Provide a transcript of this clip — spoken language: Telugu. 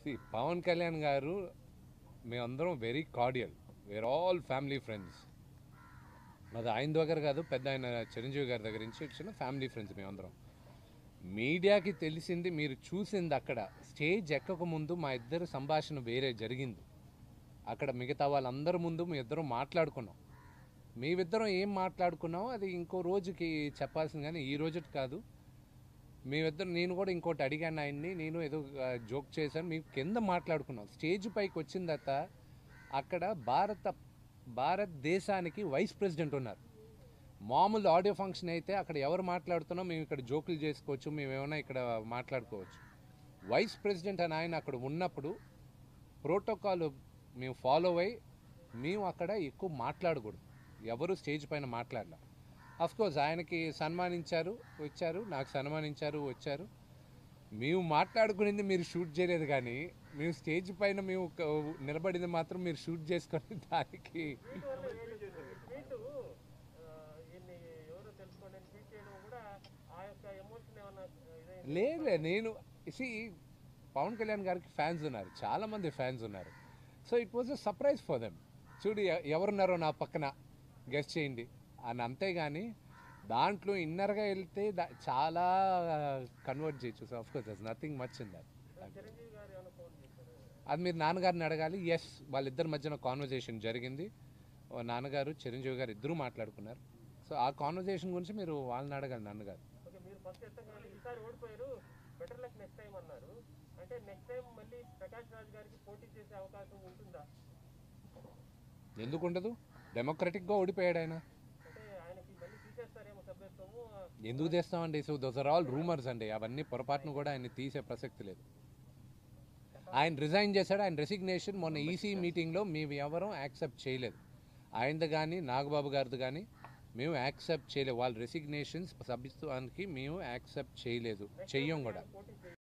సి పవన్ కళ్యాణ్ గారు మేమందరం very cordial were all family friends అది ఆయన దగ్గర కాదు పెద్ద ఆయన చిరంజీవి గారి దగ్గర నుంచి వచ్చిన ఫ్యామిలీ ఫ్రెండ్స్ మేమందరం మీడియాకి తెలిసింది మీరు చూసింది అక్కడ స్టేజ్ ఎక్కక ముందు మా ఇద్దరు సంభాషణ వేరే జరిగింది అక్కడ మిగతా వాళ్ళందరి ముందు మీ ఇద్దరం మాట్లాడుకున్నాం మేమిద్దరం ఏం మాట్లాడుకున్నామో అది ఇంకో రోజుకి చెప్పాల్సింది కానీ ఈ రోజుకి కాదు మేమిద్దరం నేను కూడా ఇంకోటి అడిగాను ఆయన్ని నేను ఏదో జోక్ చేశాను మేము కింద మాట్లాడుకున్నాం స్టేజ్ పైకి వచ్చిన తర్వాత అక్కడ భారత భారతదేశానికి వైస్ ప్రెసిడెంట్ ఉన్నారు మామూలు ఆడియో ఫంక్షన్ అయితే అక్కడ ఎవరు మాట్లాడుతున్నా మేము ఇక్కడ జోకులు చేసుకోవచ్చు మేము ఏమైనా ఇక్కడ మాట్లాడుకోవచ్చు వైస్ ప్రెసిడెంట్ అని ఆయన అక్కడ ఉన్నప్పుడు ప్రోటోకాల్ మేము ఫాలో అయ్యి మేము అక్కడ ఎక్కువ మాట్లాడకూడదు ఎవరు స్టేజ్ పైన మాట్లాడలేం కోర్స్ ఆయనకి సన్మానించారు వచ్చారు నాకు సన్మానించారు వచ్చారు మేము మాట్లాడుకునేది మీరు షూట్ చేయలేదు కానీ మేము స్టేజ్ పైన మేము ఒక- నిలబడింది మాత్రం మీరు షూట్ చేసుకొని దానికి ట్వీట్ ఈయన్ని ఎవరో తెలుసుకోండి అని ట్వీట్ చేయడం కూడా ఆ యొక్క ఎమోషన్ ఏమన్నా ఇదైంది లేదు నేను సి పవన్ కళ్యాణ్ గారికి ఫ్యాన్స్ ఉన్నారు చాలా మంది ఫ్యాన్స్ ఉన్నారు so it was a surprise for them చూడు ఎ- ఎవరున్నారో నా పక్కన గెస్ట్ చేయండి అని అంతేగాని దాంట్లో ఇన్నర్గా వెళ్తే దా- చాలా కన్వర్ట్ చేయొచ్చు so course there's nothing much in that Chiranjeevi గారు ఏమైనా ఫోన్ చేశారు అది మీరు నాన్నగారిని అడగాలి ఎస్ వాళ్ళిద్దరి మధ్యన కాన్వర్జేషన్ జరిగింది ఓ నాన్నగారు చిరంజీవి గారు ఇద్దరు మాట్లాడుకున్నారు సో ఆ కాన్వర్జేషన్ గురించి మీరు వాళ్ళని అడగాలి నాన్నగారు ఓకే మీరు ఫస్ట్ ఎత్తగానే ఈసారి ఓడిపోయారు బెటర్ లక్ నెక్స్ట్ టైం అన్నారు అంటే నెక్స్ట్ టైం మళ్ళీ ప్రకాష్ రాజ్ గారికి పోటీ చేసే అవకాశం ఉంటుందా ఎందుకు ఉండదు డెమోక్రటిక్గా ఓడిపోయాడు ఆయన అంటే ఆయనకి మళ్ళీ తీసేస్తారేమో సభ్యత్వము ఎందుకు తెస్తామండి so those are all rumours అండి అవన్నీ పొరపాటును కూడా ఆయన తీసే ప్రసక్తి లేదు ఆయన రిజైన్ చేశాడు ఆయన రెసిగ్నేషన్ మొన్న ఈసీ మీటింగ్లో మేము ఎవరూ యాక్సెప్ట్ చేయలేదు ఆయనది కానీ నాగబాబు గారిది కానీ మేము యాక్సెప్ట్ చేయలేదు వాళ్ళ రెసిగ్నేషన్స్ సభ్యత్వానికి మేము యాక్సెప్ట్ చేయలేదు చెయ్యం కూడా పోటీ చేయ